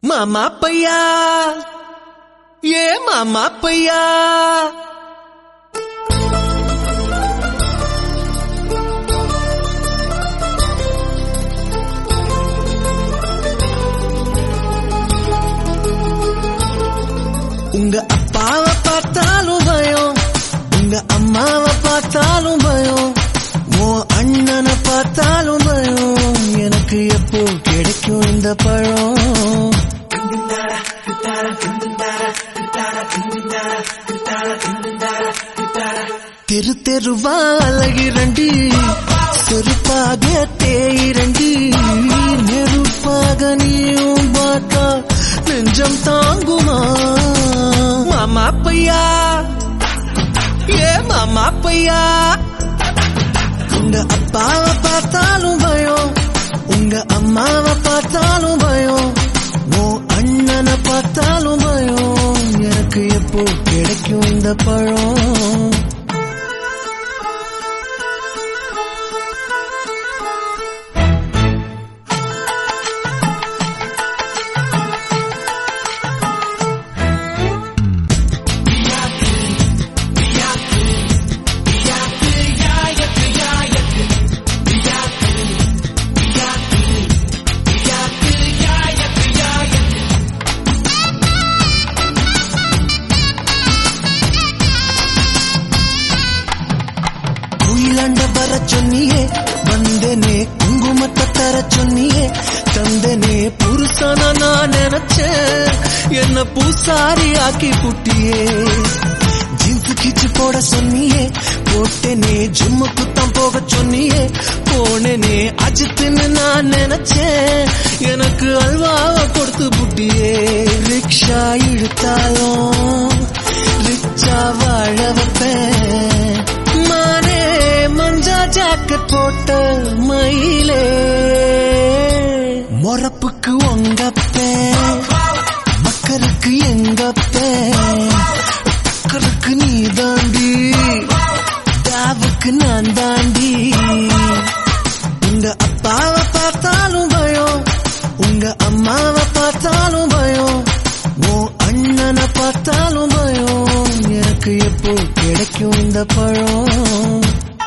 மாமா பையா ஏ மாமா பையா உங்க அப்பாவை பார்த்தாலும் பயம் உங்க அம்மாவை பார்த்தாலும் பயம் உன் அண்ணனை பார்த்தாலும் பயம் எனக்கு எப்போ கிடைக்கும் இந்த பழம் தெரு தெருவா அழகிறண்டி செருப்பாக தேயிரண்டி நெருப்பாக நீயும் பார்த்தா நெஞ்சம் தாங்குமா மாமா பையா ஏ மாமா பையா உங்க அப்பாவை பார்த்தாலும் பயம் உங்க அம்மாவை பார்த்தாலும் பயம் உன் அண்ணனை பார்த்தாலும் பயம் எனக்கு எப்போ கிடைக்கும் இந்த பழம் குயிலாண்ட வர சொன்னியே வந்தனே குங்குமத்தை தர சொன்னியே தந்தனே புருஷன நான் நினைச்சேன் என்ன பூசாரி ஆக்கி புட்டியே ஜீன்ஸ் கிச்சு போட சொன்னியே போட்டேனே ஜிம்மு குத்தம் போக சொன்னியே போனேனே அஜித்துன்னு நான் நினைச்சேன் எனக்கு அல்வாவை கொடுத்து புட்டியே ரிக்ஷா இழுத்தாலும் ரிச்சா வாழ வைப்பேன் மானே மஞ்சா ஜாக்கெட் போட்ட மயிலே மொறப்புக்கு உங்கப்பேன் மக்களுக்கு எங்கப்பேன் மக்களுக்கு நீ தாண்டி தாவுக்கு நான் தாண்டி உங்க அப்பாவை பார்த்தாலும் பயம் உங்க அம்மாவை பார்த்தாலும் பயம் உன் அண்ணனை பார்த்தாலும் பயம் எனக்கு எப்போ கிடைக்கும் இந்த பழம்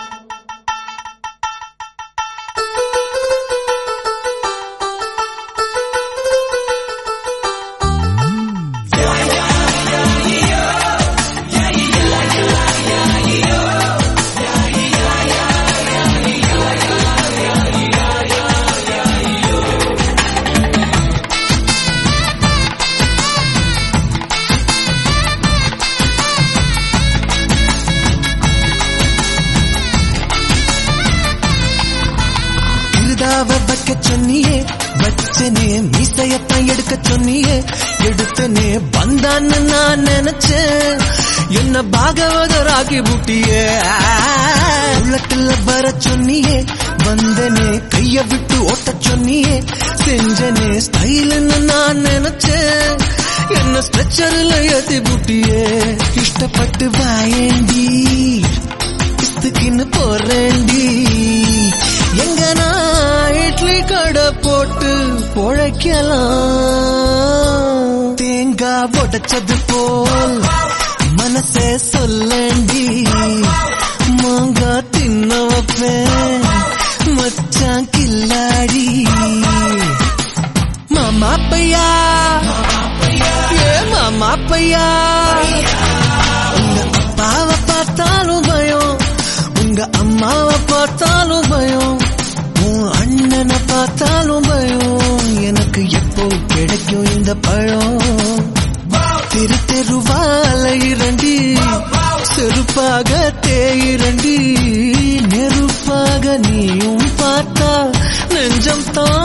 இருதாவ வைக்க சொன்னியே வச்சனே மீசையத்தான் எடுக்க சொன்னியே எடுத்தனே வந்தான்னு நான் நினைச்சேன் என்ன பாகவதராகி புட்டியே உள்ளத்துல வர சொன்னியே வந்தனே கைய விட்டு ஓட்ட சொன்னியே செஞ்சனே ஸ்டைல்னு நான் நினைச்சேன் என்ன ஸ்ட்ரெச்சர்ல ஏத்தி புட்டியே இஷ்டப்பட்டு வாயேண்டி இஸ்துக்குன்னு போறேண்டி எங்க நான் இட்லி கடை போட்டு பொழைக்கலாம் தேங்காய் உடைச்சது போல் மனசே சொல்லண்டி மாங்காய் தின்ன வைப்பேன் மச்சான் கில்லாடி மாமா பையா ஏ மாமா பையா உங்க அப்பாவை பார்த்தாலும் பயம் உங்க அம்மாவை பார்த்தாலும் பயம் உன் அண்ணனை பார்த்தாலும் பயம் எனக்கு எப்போ கிடைக்கும் இந்த பழம் தெரு தெருவால இரண்டி செருப்பாக தேயிரண்டி நெருப்பாக நீயும் பார்த்தா நெஞ்சம் தான்